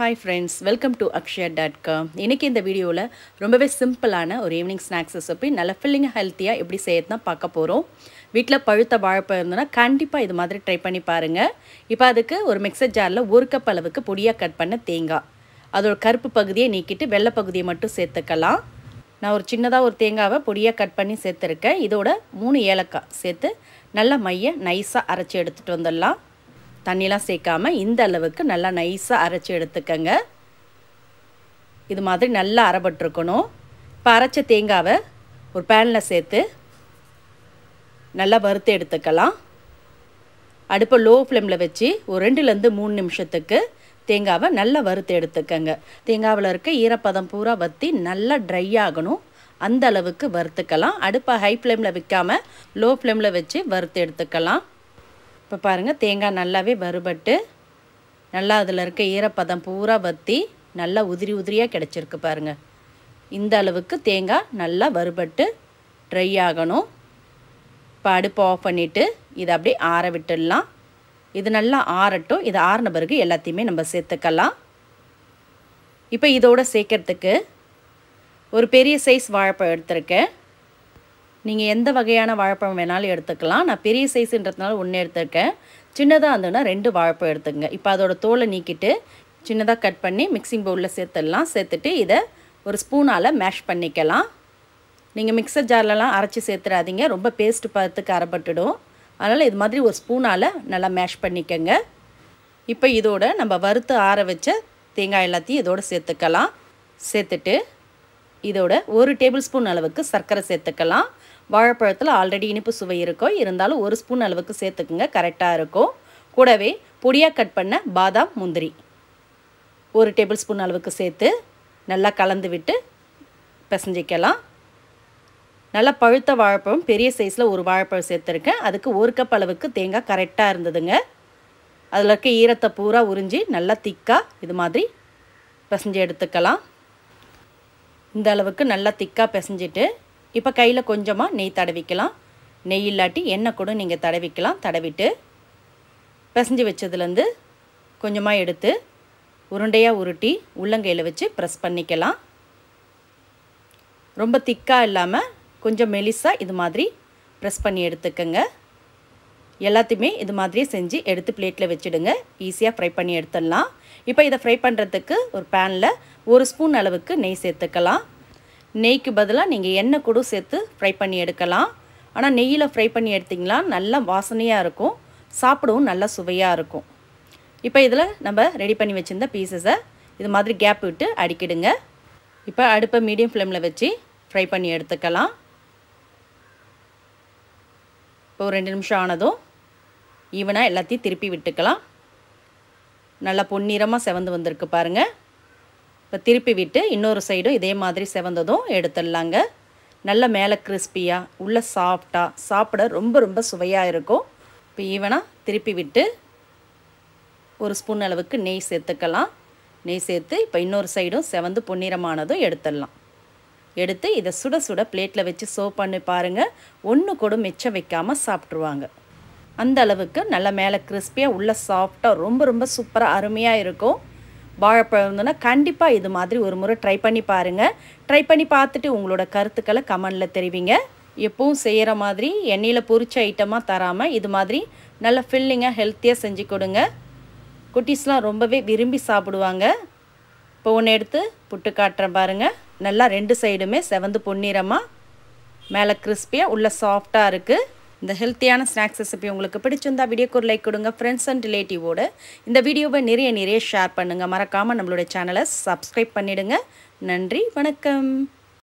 hi friends welcome to Akshaya dot com இன்றைக்கி இந்த வீடியோவில் ரொம்பவே சிம்பிளான ஒரு ஈவினிங் ஸ்நாக்ஸ் ரெசிபி நல்ல ஃபில்லிங்காக ஹெல்த்தியாக எப்படி செய்யறது தான் பார்க்க போகிறோம் வீட்டில் பழுத்த வாழைப்பழம் இருந்ததுன்னா கண்டிப்பாக இது மாதிரி ட்ரை பண்ணி பாருங்கள் இப்போ அதுக்கு ஒரு மிக்சர் ஜாரில் ஒரு கப் அளவுக்கு பொடியாக கட் பண்ண தேங்காய் அதோட கருப்பு பகுதியை நீக்கிட்டு வெள்ளை பகுதியை மட்டும் சேர்த்துக்கலாம் நான் ஒரு சின்னதாக ஒரு தேங்காவை பொடியாக கட் பண்ணி சேர்த்துருக்கேன் இதோட மூணு ஏலக்காய் சேர்த்து நல்லா மைய நைஸாக அரைச்சி எடுத்துகிட்டு வந்துடலாம் தண்ணிலாம் சேர்க்காம இந்த அளவுக்கு நல்லா நைஸாக அரைச்சி எடுத்துக்கங்க இது மாதிரி நல்லா அரைபட்டிருக்கணும் இப்போ அரைச்ச தேங்காவை ஒரு பேனில் சேர்த்து நல்லா வறுத்து எடுத்துக்கலாம் அடுப்பை லோ ஃப்ளேமில் வச்சு ஒரு ரெண்டுலேருந்து மூணு நிமிஷத்துக்கு தேங்காவை நல்லா வறுத்து எடுத்துக்கங்க தேங்காவில் இருக்க ஈரப்பதம் பூரா வற்றி நல்லா ட்ரை ஆகணும் அந்த அளவுக்கு வறுத்துக்கலாம் அடுப்பை ஹை ஃப்ளேமில் வைக்காமல் லோ ஃப்ளேமில் வச்சு வறுத்து எடுத்துக்கலாம் இப்போ பாருங்கள் தேங்காய் நல்லாவே வறுபட்டு நல்லா அதில் இருக்க ஈரப்பதம் பூரா வற்றி நல்லா உதிரி உதிரியாக கிடச்சிருக்கு பாருங்கள் இந்த அளவுக்கு தேங்காய் நல்லா வறுபட்டு ட்ரை ஆகணும் இப்போ அடுப்பை ஆஃப் பண்ணிவிட்டு இதை அப்படியே ஆற விட்டுடலாம் இது நல்லா ஆறட்டும் இது ஆறின பிறகு எல்லாத்தையுமே நம்ம சேர்த்துக்கலாம் இப்போ இதோடு சேர்க்கறதுக்கு ஒரு பெரிய சைஸ் வாழைப்பழம் எடுத்திருக்கேன் நீங்கள் எந்த வகையான வாழைப்பழம் வேணாலும் எடுத்துக்கலாம் நான் பெரிய சைஸுன்றதுனால ஒன்று எடுத்திருக்கேன் சின்னதாக இருந்ததுன்னா ரெண்டு வாழைப்பழம் எடுத்துக்கங்க இப்போ அதோட தோலை நீக்கிட்டு சின்னதாக கட் பண்ணி மிக்சிங் பவுலில் சேர்த்துடலாம் சேர்த்துட்டு இதை ஒரு ஸ்பூனால் மேஷ் பண்ணிக்கலாம் நீங்கள் மிக்சர் ஜார்லலாம் அரைச்சி சேர்த்துறாதீங்க ரொம்ப பேஸ்ட் பார்த்துக்கு அரைப்பட்டுடும் அதனால் இது மாதிரி ஒரு ஸ்பூனால் நல்லா மேஷ் பண்ணிக்கங்க இப்போ இதோட நம்ம வறுத்து ஆற வச்ச தேங்காய் எல்லாத்தையும் இதோடு சேர்த்துக்கலாம் சேர்த்துட்டு இதோட ஒரு டேபிள் ஸ்பூன் அளவுக்கு சர்க்கரை சேர்த்துக்கலாம் வாழைப்பழத்தில் ஆல்ரெடி இனிப்பு சுவை இருக்கும் இருந்தாலும் ஒரு ஸ்பூன் அளவுக்கு சேர்த்துக்குங்க கரெக்டாக இருக்கும் கூடவே பொடியாக கட் பண்ண பாதாம் முந்திரி ஒரு டேபிள் ஸ்பூன் அளவுக்கு சேர்த்து நல்லா கலந்து விட்டு பிசைஞ்சிக்கலாம் நல்லா பழுத்த வாழைப்பழம் பெரிய சைஸில் ஒரு வாழைப்பழம் சேர்த்துருக்கேன் அதுக்கு ஒரு கப் அளவுக்கு தேங்காய் கரெக்டாக இருந்ததுங்க அதில் இருக்க ஈரத்தை பூரா உறிஞ்சி நல்லா திக்காக இது மாதிரி பிசைஞ்சு எடுத்துக்கலாம் இந்த அளவுக்கு நல்லா திக்காக பிசைஞ்சிட்டு இப்போ கையில் கொஞ்சமாக நெய் தடவிக்கலாம் நெய் இல்லாட்டி எண்ணெய் கூட நீங்கள் தடவிக்கலாம் தடவிட்டு பிசைஞ்சு வச்சதுலேருந்து கொஞ்சமாக எடுத்து உருண்டையாக உருட்டி உள்ளங்கையில் வச்சு ப்ரெஸ் பண்ணிக்கலாம் ரொம்ப திக்காக இல்லாமல் கொஞ்சம் மெலிசாக இது மாதிரி ப்ரெஸ் பண்ணி எடுத்துக்கோங்க எல்லாத்தையுமே இது மாதிரியே செஞ்சு எடுத்து பிளேட்டில் வச்சுடுங்க ஈஸியாக ஃப்ரை பண்ணி எடுத்துடலாம் இப்போ இதை ஃப்ரை பண்ணுறதுக்கு ஒரு பேனில் ஒரு ஸ்பூன் அளவுக்கு நெய் சேர்த்துக்கலாம் நெய்க்கு பதிலாக நீங்கள் எண்ணெய் கூட சேர்த்து ஃப்ரை பண்ணி எடுக்கலாம் ஆனால் நெய்யில் ஃப்ரை பண்ணி எடுத்திங்களா நல்லா வாசனையாக இருக்கும் சாப்பிடவும் நல்லா சுவையாக இருக்கும் இப்போ இதில் நம்ம ரெடி பண்ணி வச்சுருந்த பீசஸை இது மாதிரி கேப் விட்டு அடிக்கிடுங்க இப்போ அடுப்பை மீடியம் ஃப்ளேமில் வச்சு ஃப்ரை பண்ணி எடுத்துக்கலாம் இப்போ ஒரு ரெண்டு நிமிஷம் ஆனதும் ஈவனாக எல்லாத்தையும் திருப்பி விட்டுக்கலாம் நல்லா பொன்னிறமாக செவந்து வந்திருக்கு பாருங்கள் இப்போ திருப்பி விட்டு இன்னொரு சைடும் இதே மாதிரி செவந்ததும் எடுத்துடலாங்க நல்ல மேலே கிறிஸ்பியாக உள்ள சாஃப்டாக சாப்பிட ரொம்ப ரொம்ப சுவையாக இருக்கும் இப்போ ஈவனாக திருப்பி விட்டு ஒரு ஸ்பூன் அளவுக்கு நெய் சேர்த்துக்கலாம் நெய் சேர்த்து இப்போ இன்னொரு சைடும் செவந்து பொன்னிறமானதும் எடுத்துடலாம் எடுத்து இதை சுட சுட பிளேட்டில் வச்சு சர்வ் பண்ணி பாருங்கள் ஒன்று கூட மிச்சம் வைக்காமல் சாப்பிட்ருவாங்க அந்த அளவுக்கு நல்லா மேலே கிறிஸ்பியாக உள்ள சாஃப்டாக ரொம்ப ரொம்ப சூப்பராக அருமையாக இருக்கும் வாழைப்பழம் இருந்ததுன்னா கண்டிப்பாக இது மாதிரி ஒரு முறை ட்ரை பண்ணி பாருங்கள் ட்ரை பண்ணி பார்த்துட்டு உங்களோட கருத்துக்களை கமெண்டில் தெரிவிங்க எப்பவும் செய்கிற மாதிரி எண்ணெயில் பொரிச்ச ஐட்டமாக தராமல் இது மாதிரி நல்ல ஃபில்லிங்காக ஹெல்த்தியாக செஞ்சு கொடுங்க குட்டீஸ்லாம் ரொம்பவே விரும்பி சாப்பிடுவாங்க இப்போ ஒன்று எடுத்து புட்டு காட்டுறேன் பாருங்கள் நல்லா ரெண்டு சைடுமே செவந்து பொன்னிறமாக மேலே கிறிஸ்பியாக உள்ள சாஃப்டாக இருக்குது இந்த ஹெல்த்தியான ஸ்நாக்ஸ் ரெசிபி உங்களுக்கு பிடிச்சிருந்தா வீடியோக்கு ஒரு லைக் கொடுங்க ஃப்ரெண்ட்ஸ் அண்ட் ரிலேட்டிவோட இந்த வீடியோவை நிறைய நிறைய ஷேர் பண்ணுங்கள் மறக்காமல் நம்மளுடைய சேனலை சப்ஸ்கிரைப் பண்ணிவிடுங்க நன்றி வணக்கம்